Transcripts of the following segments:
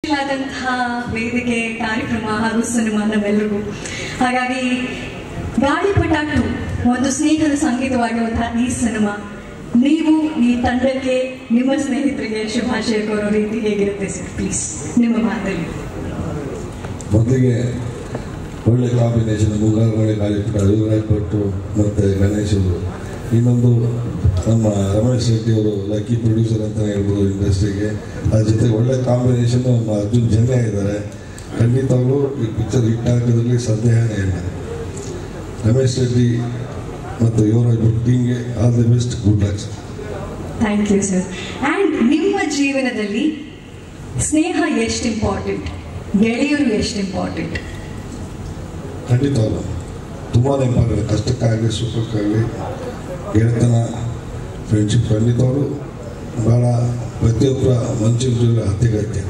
ಆದಂತಹ ವೇದಿಕೆ ಕಾರ್ಯಕ್ರಮ ಹಾಗೂ ಸಿನಿಮಾ ನಮ್ಮೆಲ್ಲರಿಗೂ ಹಾಗಾಗಿ ಗಾಳಿಪಟ ಟು ಒಂದು ಸ್ನೇಹದ ಸಂಗೀತವಾಗಿರುವಂತಹ ಈ ಸಿನಿಮಾ ನೀವು ಈ ತಂಡಕ್ಕೆ ನಿಮ್ಮ ಸ್ನೇಹಿತರಿಗೆ ಶುಭಾಶಯ ಕೋರೋ ರೀತಿ ಹೇಗಿರುತ್ತೆ ಸರ್ ಪ್ಲೀಸ್ ನಿಮ್ಮ ಮಾತಲ್ಲಿ ಮೊದಲಿಗೆ ಒಳ್ಳೆ ಕಾಂಬಿನೇಷನ್ ಮುಂಗಾರು ಗಾಳಿಪಟ ಯುವರಾಜ್ ಭಟ್ಟು ಮತ್ತು ಗಣೇಶ್ ಅವರು ಇನ್ನೊಂದು ನಮ್ಮ ರಮೇಶ್ ಶೆಟ್ಟಿ ಅವರು ಲಕ್ಕಿ ಪ್ರೊಡ್ಯೂಸರ್ ಅಂತ ಹೇಳ್ಬೋದು ಇಂಡಸ್ಟ್ರಿಗೆ ಅದ್ರ ಜೊತೆಗೆ ಒಳ್ಳೆ ಕಾಂಬಿನೇಷನ್ ನಮ್ಮ ಅರ್ಜುನ್ ಜನ್ಯ ಇದ್ದಾರೆ ಖಂಡಿತವಾಗ್ಲೂ ಈ ಪಿಕ್ಚರ್ ಹಿಟ್ ಹಾಕೋದ್ರಲ್ಲಿ ಸಂದೇಹನೇ ಇಲ್ಲ ರಮೇಶ್ ಶೆಟ್ಟಿ ಮತ್ತು ಯುವರಾಜ್ ಭಟ್ ಟೀಮ್ಗೆ all the best good luck thank you sir and ನಿಮ್ಮ ಜೀವನದಲ್ಲಿ ಸ್ನೇಹ ಎಷ್ಟು ಇಂಪಾರ್ಟೆಂಟ್ ಗೆಳೆಯರು ಎಷ್ಟು ಇಂಪಾರ್ಟೆಂಟ್ ಖಂಡಿತವಾಗ್ಲು ತುಂಬಾ ಇಂಪಾರ್ಟೆಂಟ್ ಕಷ್ಟಕ್ಕಾಗಲಿ ಸುಖಕ್ಕಾಗಲಿ ಗೆಳೆತನ ಫ್ರೆಂಡ್ಶಿಪ್ ಖಂಡಿತವಾಗ್ಲು ಭಾಳ ಪ್ರತಿಯೊಬ್ಬರ ಮನುಷ್ಯನ ಜೀವನ ಅತ್ಯಗತ್ಯ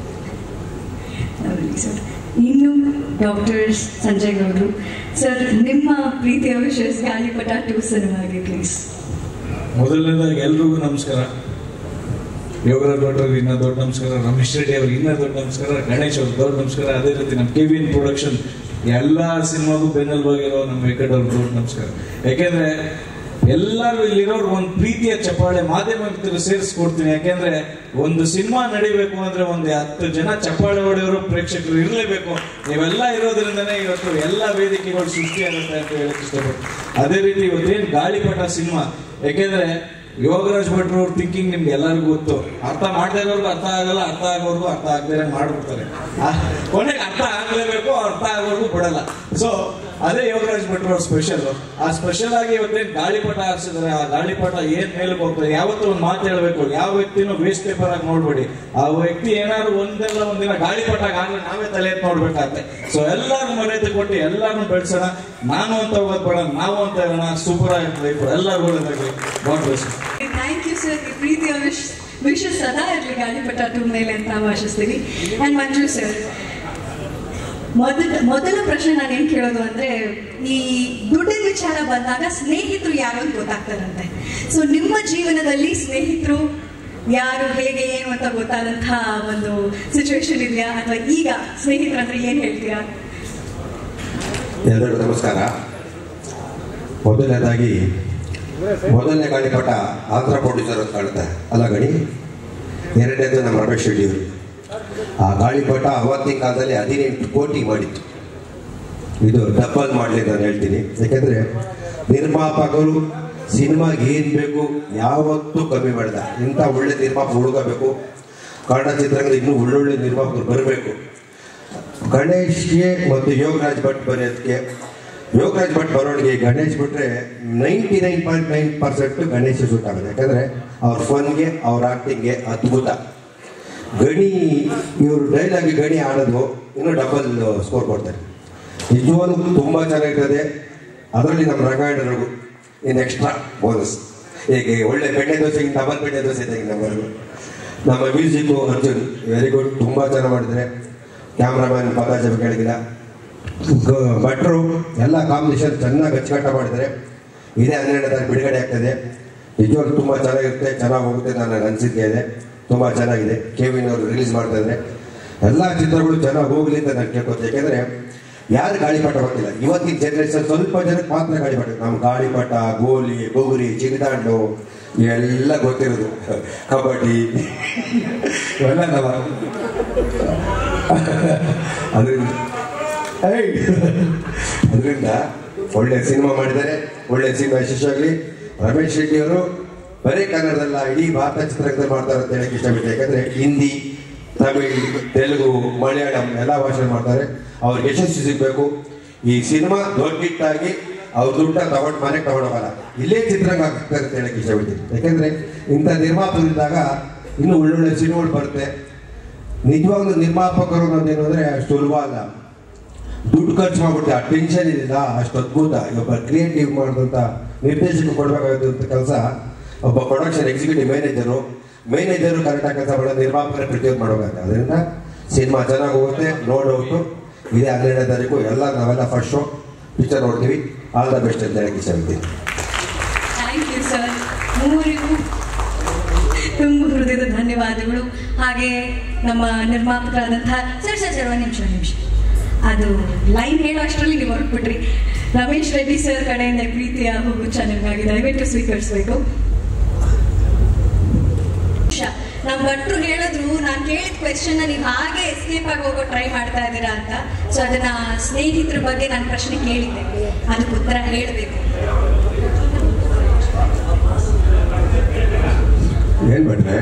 ಹೌದು ಸರ್ ಇನ್ನು ಡಾಕ್ಟರ್ ಸಂಜಯ್ ಗೌಡ್ರು ಸರ್ ನಿಮ್ಮ ಪ್ರೀತಿಯ ವಿಶೇಷ ಗಾಳಿಪಟ ಟು ಸಿನಿಮಾಗೆ ಪ್ಲೀಸ್ ಮೊದಲನೇದಾಗಿ ಎಲ್ರಿಗೂ ನಮಸ್ಕಾರ ಯೋಗರಾಜ್ ಭಟ್ರಿಗೆ ಇನ್ನೂ ದೊಡ್ಡ ನಮಸ್ಕಾರ ರಮೇಶ್ ರೆಡ್ಡಿ ಅವ್ರಿಗೆ ಇನ್ನೂ ದೊಡ್ಡ ನಮಸ್ಕಾರ ಗಣೇಶ್ ಅವ್ರಿಗೆ ದೊಡ್ಡ ನಮಸ್ಕಾರ ಅದೇ ರೀತಿ ನಮ್ಮ ಕೆ ವಿ ಎನ್ ಪ್ರೊಡಕ್ಷನ್ ಎಲ್ಲ ಸಿನಿಮಾಗೂ ಬೆನ್ನೆಲುಬಾಗಿರೋ ನಮ್ಮ ವೆಂಕಟ್ ಅವ್ರಿಗೆ ದೊಡ್ಡ ನಮಸ್ಕಾರ ಯಾಕೆಂದ್ರೆ ಎಲ್ಲರೂ ಇಲ್ಲಿರೋರು ಒಂದು ಪ್ರೀತಿಯ ಚಪ್ಪಾಳೆ ಮಾಧ್ಯಮ ಸೇರಿಸ್ಕೊಡ್ತೀನಿ ಯಾಕೆಂದ್ರೆ ಒಂದು ಸಿನಿಮಾ ನಡಿಬೇಕು ಅಂದ್ರೆ ಒಂದು ಹತ್ತು ಜನ ಚಪ್ಪಾಳೆ ಹೊಡೆಯೋರು ಪ್ರೇಕ್ಷಕರು ಇರಲೇಬೇಕು ನೀವೆಲ್ಲ ಇರೋದ್ರಿಂದನೇ ಇವತ್ತು ಎಲ್ಲ ವೇದಿಕೆಗಳು ಸೃಷ್ಟಿಯಾಗುತ್ತೆ ಅಂತ ಹೇಳಕ್ ಇಷ್ಟಪಡ್ತೀನಿ ಅದೇ ರೀತಿ ಇವತ್ತೇನು ಗಾಳಿಪಟ ಸಿನಿಮಾ ಯಾಕೆಂದ್ರೆ ಯೋಗರಾಜ್ ಭಟ್ರು ಅವ್ರ ಥಿಂಕಿಂಗ್ ನಿಮ್ಗೆ ಎಲ್ಲರಿಗೂ ಗೊತ್ತು ಅರ್ಥ ಮಾಡದೇ ಇರೋರ್ಗು ಅರ್ಥ ಆಗಲ್ಲ ಅರ್ಥ ಆಗೋರ್ಗು ಅರ್ಥ ಆಗದೇ ಮಾಡ್ಬಿಡ್ತಾರೆ ಆ, ಕೊನೆಗೆ ಅರ್ಥ ಆಗ್ಲೇಬೇಕು ಅರ್ಥ ಆಗೋರ್ಗು ಬಿಡಲ್ಲ ಸೊ ಅದೇ ಯೋಗರಾಜ್ ಭಟ್ರು ಅವ್ರ ಸ್ಪೆಷಲ್ ಆ ಸ್ಪೆಷಲ್ ಆಗಿ ಇವತ್ತೇನು ಗಾಳಿಪಟ ಹಾಕ್ಸಿದ್ರೆ ಆ ಗಾಳಿಪಟ ಏನ್ ಮೇಲೆ ಹೋಗ್ತದೆ ಯಾವತ್ತೂ ಒಂದು ಮಾತು ಹೇಳ್ಬೇಕು ಯಾವ ವ್ಯಕ್ತಿನೂ ವೇಸ್ಟ್ ಪೇಪರ್ ಆಗಿ ನೋಡ್ಬೇಡಿ ಆ ವ್ಯಕ್ತಿ ಏನಾದ್ರು ಒಂದೆಲ್ಲ ಒಂದಿನ ಗಾಳಿಪಟ ಆದ್ರೆ ನಾವೇ ತಲೆ ಎತ್ತಿ ನೋಡ್ಬೇಕಾಗತ್ತೆ ಸೊ ಎಲ್ಲಾರು ಮರ್ಯಾದೆ ಕೊಟ್ಟು ಎಲ್ಲಾರು ಬೆಳೆಸೋಣ ನಾನು ಅಂತ ಹೋಗೋದ್ ಬೇಡ ನಾವು ಅಂತ ಹೇಳೋಣ ಸೂಪರ್ ಆಗಿರ್ಲಿ ಎಲ್ಲರಿಗೂ ಒಳ್ಳೆದಾಗ್ಲಿ God bless you. Thank you sir ಈ ಪ್ರೀತಿಯ ವಿಶ್ ವಿಶ್ ಸದಾ ಇರಲಿ ಗಾಳಿಪಟ ಟು ಮೇಲೆ ಅಂತ ಭಾಷಿಸ್ತೀವಿ ಆ್ಯಂಡ್ ಮಂಜು ಸರ್ ಮೊದಲ ಮೊದಲ ಪ್ರಶ್ನೆ ನಾನು ಏನ್ ಕೇಳೋದು ಅಂದ್ರೆ ಈ ದುಡ್ಡಿನ ವಿಚಾರ ಬಂದಾಗ ಸ್ನೇಹಿತರು ಯಾರು ಅಂತ ಗೊತ್ತಾಗ್ತಾರಂತೆ ಸೊ ನಿಮ್ಮ ಜೀವನದಲ್ಲಿ ಸ್ನೇಹಿತರು ಯಾರು ಹೇಗೆ ಏನು ಅಂತ ಗೊತ್ತಾದಂತಹ ಒಂದು ಸಿಚುವೇಶನ್ ಇದೆಯಾ ಅಥವಾ ಈಗ ಸ್ನೇಹಿತರು ಅಂದ್ರೆ ಏನ್ ಹೇಳ್ತೀರಾ ಎಲ್ಲರಿಗೂ ನಮಸ್ಕಾರ ಮೊದಲನೇದಾಗಿ ಮೊದಲನೇ ಗಾಳಿಪಟ ಆಂಧ್ರ ಪ್ರೊಡ್ಯೂಸರ್ ಅಂತ ಕಾಣುತ್ತೆ ಅಲ್ಲ ಗಣಿ ಎರಡನೇದು ನಮ್ಮ ರಮೇಶ್ ಶೆಟ್ಟಿ ಅವರು ಆ ಗಾಳಿಪಟ ಅವತ್ತಿನ ಕಾಲದಲ್ಲಿ ಹದಿನೆಂಟು ಕೋಟಿ ಮಾಡಿತ್ತು ಇದು ಡಬ್ಬಲ್ ಮಾಡಲಿ ನಾನು ಹೇಳ್ತೀನಿ ಯಾಕೆಂದ್ರೆ ನಿರ್ಮಾಪಕರು ಸಿನಿಮಾಗೆ ಏನು ಬೇಕು ಯಾವತ್ತೂ ಕಮ್ಮಿ ಮಾಡಿದ ಇಂಥ ಒಳ್ಳೆ ನಿರ್ಮಾಪಕ ಹುಡುಗಬೇಕು ಕನ್ನಡ ಚಿತ್ರರಂಗದ ಇನ್ನೂ ಒಳ್ಳೊಳ್ಳೆ ನಿರ್ಮಾಪಕರು ಬರಬೇಕು ಗಣೇಶ್ಗೆ ಮತ್ತು ಯೋಗರಾಜ್ ಭಟ್ ಬರೆಯೋದಕ್ಕೆ ಯೋಗರಾಜ್ ಭಟ್ ಬರೋಣಿಗೆ ಗಣೇಶ್ ಬಿಟ್ರೆ ninety nine point nine percent Ganesh shoot ಆಗುತ್ತೆ ಯಾಕಂದ್ರೆ ಅವ್ರ ಫನ್ಗೆ ಅವ್ರ ಆಕ್ಟಿಂಗ್ಗೆ ಅದ್ಭುತ ಗಣಿ ಇವರು ಡೈಲಾಗ್ ಗಣಿ ಆಡೋದು ಇನ್ನೂ ಡಬಲ್ ಸ್ಕೋರ್ ಕೊಡ್ತಾರೆ ನಿಜವಾಗ್ಲೂ ತುಂಬ ಚೆನ್ನಾಗಿರ್ತದೆ ಅದರಲ್ಲಿ ನಮ್ಮ ರಂಗಾಯಣರಿಗೂ ಇನ್ನು ಎಕ್ಸ್ಟ್ರಾ ಬೋನಸ್ ಹೀಗೆ ಒಳ್ಳೆ ಬೆಣ್ಣೆ ದೋಸೆ ಡಬಲ್ ಬೆಣ್ಣೆ ದೋಸೆ ಇದೆ ನಮ್ಮವರೆಗೂ ನಮ್ಮ ಮ್ಯೂಸಿಕ್ಕು ಅರ್ಜುನ್ ವೆರಿ ಗುಡ್ ತುಂಬ ಚೆನ್ನಾಗಿ ಮಾಡಿದ್ದಾರೆ ಕ್ಯಾಮ್ರಾಮನ್ ಪದಾಜ ಕೇಳಿದಿಲ್ಲ ಭಟ್ರು ಎಲ್ಲ ಕಾಂಬಿನೇಷನ್ ಚೆನ್ನಾಗಿ ಅಚ್ಚುಕಟ್ಟ ಮಾಡಿದ್ದಾರೆ ಇದೇ ಹನ್ನೆರಡು ತಾರೀಕು ಬಿಡುಗಡೆ ಆಗ್ತದೆ ನಿಜವಾಗ್ಲೂ ತುಂಬ ಚೆನ್ನಾಗಿರುತ್ತೆ ಚೆನ್ನಾಗಿ ಹೋಗುತ್ತೆ ನನ್ನ ಅನಿಸಿಕೆ ಇದೆ ತುಂಬ ಚೆನ್ನಾಗಿದೆ ಕೆ ವಿನ್ ಅವರು ರಿಲೀಸ್ ಮಾಡ್ತಾ ಇದ್ದಾರೆ ಎಲ್ಲ ಚಿತ್ರಗಳು ಚೆನ್ನಾಗಿ ಹೋಗ್ಲಿ ಅಂತ ನಾನು ಕೇಳ್ಕೊತೀನಿ ಯಾಕೆಂದ್ರೆ ಯಾರು ಗಾಳಿಪಟ ಗೊತ್ತಿಲ್ಲ ಇವತ್ತಿನ ಜನರೇಷನ್ ಸ್ವಲ್ಪ ಜನಕ್ಕೆ ಮಾತ್ರ ಗಾಳಿಪಟ ನಮ್ಮ ಗಾಳಿಪಟ ಗೋಲಿ ಬುಗುರಿ ಚಿಗದಾಂಡು ಇವೆಲ್ಲ ಗೊತ್ತಿರೋದು ಕಬಡ್ಡಿ ಇವೆಲ್ಲ ನಮ್ಮ ಅದರಿಂದ ಅದರಿಂದ ಒಳ್ಳೆ ಸಿನಿಮಾ ಮಾಡಿದ್ದಾರೆ ಒಳ್ಳೆ ಸಿನಿಮಾ ಯಶಸ್ಸಾಗಲಿ ರಮೇಶ್ ಶೆಟ್ಟಿ ಅವರು ಬರೀ ಕನ್ನಡದಲ್ಲ ಇಡೀ ಭಾರತ ಚಿತ್ರರಂಗದಲ್ಲಿ ಮಾಡ್ತಾರೆ ಅಂತ ಹೇಳಕ್ಕೆ ಇಷ್ಟಪಟ್ಟು ಯಾಕಂದ್ರೆ ಹಿಂದಿ ತಮಿಳ್ ತೆಲುಗು ಮಲಯಾಳಂ ಎಲ್ಲ ಭಾಷೆ ಮಾಡ್ತಾರೆ ಅವ್ರಿಗೆ ಯಶಸ್ಸು ಸಿಗಬೇಕು ಈ ಸಿನಿಮಾ ದೊಡ್ಡ ಹಿಟ್ಟಾಗಿ ಅವ್ರ ದುಡ್ಡ ತಗೊಂಡು ಮನೆಗೆ ತಗೊಂಡೋಗಲ್ಲ ಇಲ್ಲೇ ಚಿತ್ರರಂಗ ಆಗ್ತಾರೆ ಅಂತ ಹೇಳಕ್ಕೆ ಇಷ್ಟಪಡ್ತೀನಿ ಯಾಕಂದ್ರೆ ಇಂಥ ನಿರ್ಮಾಪಕರಿದ್ದಾಗ ಇನ್ನೂ ಒಳ್ಳೊಳ್ಳೆ ಸಿನಿಮಾಗಳು ಬರುತ್ತೆ ನಿಜವಾಗ್ಲೂ ನಿರ್ಮಾಪಕರು ಅನ್ನೋದೇನು ಅಂದ್ರೆ ಅಷ್ಟು ಸುಲಭ ಅಲ್ಲ ದುಡ್ಡು ಖರ್ಚು ಮಾಡ್ಬಿಡ್ತೀವಿ ಆ ಟೆನ್ಷನ್ ಇದೆಯಲ್ಲ ಅಷ್ಟು ಅದ್ಭುತ ಒಬ್ಬ ಕ್ರಿಯೇಟಿವ್ ಮಾಡಿದಂಥ ನಿರ್ದೇಶಕ ಕೊಡಬೇಕಾದಂಥ ಕೆಲಸ ಒಬ್ಬ ಪ್ರೊಡಕ್ಷನ್ ಎಕ್ಸಿಕ್ಯೂಟಿವ್ ಮ್ಯಾನೇಜರು ಮ್ಯಾನೇಜರು ಕರೆಕ್ಟಾಗಿ ಕೆಲಸ ಮಾಡೋ ನಿರ್ಮಾಪಕರ ಪ್ರತಿಯೊಂದು ಮಾಡಬೇಕಾಗುತ್ತೆ ಅದರಿಂದ ಸಿನಿಮಾ ಚೆನ್ನಾಗಿ ಹೋಗುತ್ತೆ ನೋಡೋದು ಇದೇ ಹನ್ನೆರಡನೇ ತಾರೀಕು ಎಲ್ಲ ನಾವೆಲ್ಲ ಫಸ್ಟ್ ಶೋ ಪಿಕ್ಚರ್ ನೋಡ್ತೀವಿ ಆಲ್ ದ ಬೆಸ್ಟ್ ಅಂತ ಹೇಳಕ್ಕೆ ಇಷ್ಟಪಡ್ತೀನಿ ಥ್ಯಾಂಕ್ ಯು ಸರ್ ಮೂವರಿಗೂ ತುಂಬ ಹೃದಯದ ಧನ್ಯವಾದಗಳು ಹಾಗೆ ನಮ್ಮ ನಿರ್ಮಾಪಕರಾದಂತಹ ಸರ್ ಸರ್ ಸರ್ ಒಂದು ನಿಮಿಷ ಒಂದು ನಿಮಿಷ ಅದು ಲೈನ್ ಹೇಳೋ ಅಷ್ಟರಲ್ಲಿ ನೀವು ಹೊರಟ್ಬಿಟ್ರಿ ರಮೇಶ್ ರೆಡ್ಡಿ ಸರ್ ಕಡೆಯಿಂದ ಪ್ರೀತಿಯ ಹೂಗುಚ್ಛ ನಿಮಗಾಗಿ ದಯವಿಟ್ಟು ಸ್ವೀಕರಿಸಬೇಕು ನಮ್ಮ ಭಟ್ರು ಹೇಳಿದ್ರು ನಾನು ಕೇಳಿದ ಕ್ವೆಶನ್ ನೀವು ಹಾಗೆ ಎಸ್ಕೇಪ್ ಆಗಿ ಹೋಗೋ ಟ್ರೈ ಮಾಡ್ತಾ ಇದ್ದೀರಾ ಅಂತ ಸೊ ಅದನ್ನ ಸ್ನೇಹಿತರ ಬಗ್ಗೆ ನಾನು ಪ್ರಶ್ನೆ ಕೇಳಿದ್ದೆ ಅದಕ್ಕೆ ಉತ್ತರ ಹೇಳಬೇಕು ಏನ್ ಮಾಡ್ರೆ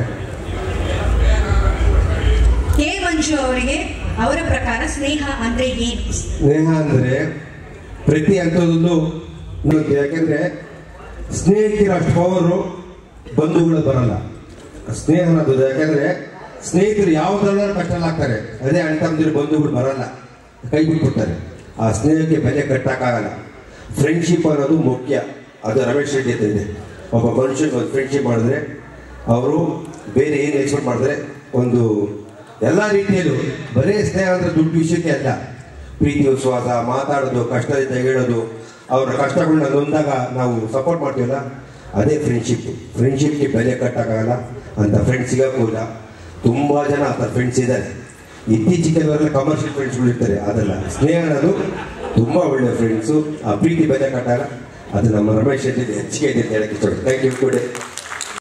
ಕೆ ಮಂಜು ಅವರಿಗೆ ಅವರ ಪ್ರಕಾರ ಸ್ನೇಹ ಅಂದ್ರೆ ಏನು ಸ್ನೇಹ ಅಂದರೆ ಪ್ರತಿ ಹಂತದಲ್ಲೂ ಇನ್ನೊಂದು ಯಾಕೆಂದ್ರೆ ಸ್ನೇಹಿತರ ಅಷ್ಟು ಪವರು ಬಂಧುಗಳು ಬರಲ್ಲ ಸ್ನೇಹ ಅನ್ನೋದು ಯಾಕೆಂದ್ರೆ ಸ್ನೇಹಿತರು ಯಾವ್ದ್ರಲ್ಲ ಕಷ್ಟಲಾಗ್ತಾರೆ ಅದೇ ಅಣ್ಣ ತಮ್ಮದಿರು ಬಂಧುಗಳು ಬರಲ್ಲ ಕೈ ಬಿಟ್ಬಿಡ್ತಾರೆ ಆ ಸ್ನೇಹಕ್ಕೆ ಬೆಲೆ ಕಟ್ಟಕ್ಕಾಗಲ್ಲ ಫ್ರೆಂಡ್ಶಿಪ್ ಅನ್ನೋದು ಮುಖ್ಯ ಅದು ರಮೇಶ್ ರೆಡ್ಡಿ ಅಂತ ಇದೆ ಒಬ್ಬ ಮನುಷ್ಯನಿಗೆ ಒಂದು ಫ್ರೆಂಡ್ಶಿಪ್ ಮಾಡಿದ್ರೆ ಅವರು ಬೇರೆ ಏನು ಎಕ್ಸ್ಪೆಕ್ಟ್ ಮಾಡಿದ್ರೆ ಒಂದು ಎಲ್ಲ ರೀತಿಯಲ್ಲೂ ಬರೇ ಸ್ನೇಹ ಅಂದ್ರೆ ದುಡ್ಡು ವಿಷಯಕ್ಕೆ ಅಲ್ಲ ಪ್ರೀತಿ ವಿಶ್ವಾಸ ಮಾತಾಡೋದು ಕಷ್ಟದಿಂದ ಹೇಳೋದು ಅವರ ಕಷ್ಟಗಳನ್ನ ನೊಂದಾಗ ನಾವು ಸಪೋರ್ಟ್ ಮಾಡ್ತೀವಲ್ಲ ಅದೇ ಫ್ರೆಂಡ್ಶಿಪ್ ಫ್ರೆಂಡ್ಶಿಪ್ಗೆ ಬೆಲೆ ಕಟ್ಟಕ್ಕಾಗಲ್ಲ ಅಂತ ಫ್ರೆಂಡ್ಸ್ ಸಿಗೋಕ್ಕೂ ಇಲ್ಲ ತುಂಬ ಜನ ಆ ಥರ ಫ್ರೆಂಡ್ಸ್ ಇದ್ದಾರೆ ಇತ್ತೀಚೆಗೆ ಕಮರ್ಷಿಯಲ್ ಫ್ರೆಂಡ್ಸ್ಗಳು ಇರ್ತಾರೆ ಅದಲ್ಲ ಸ್ನೇಹ ಅನ್ನೋದು ತುಂಬ ಒಳ್ಳೆಯ ಫ್ರೆಂಡ್ಸು ಆ ಪ್ರೀತಿ ಬೆಲೆ ಕಟ್ಟಾಗ ಅದು ನಮ್ಮ ರಮೇಶ್ ಶೆಟ್ಟಿ ಹೆಚ್ಚಿಗೆ ಇದೆ ಅಂತ ಹೇಳಕ್ಕೆ ಇಷ್ಟಪಡ್ತೀನಿ ಥ್ಯಾಂಕ್ ಯು ಕೂಡ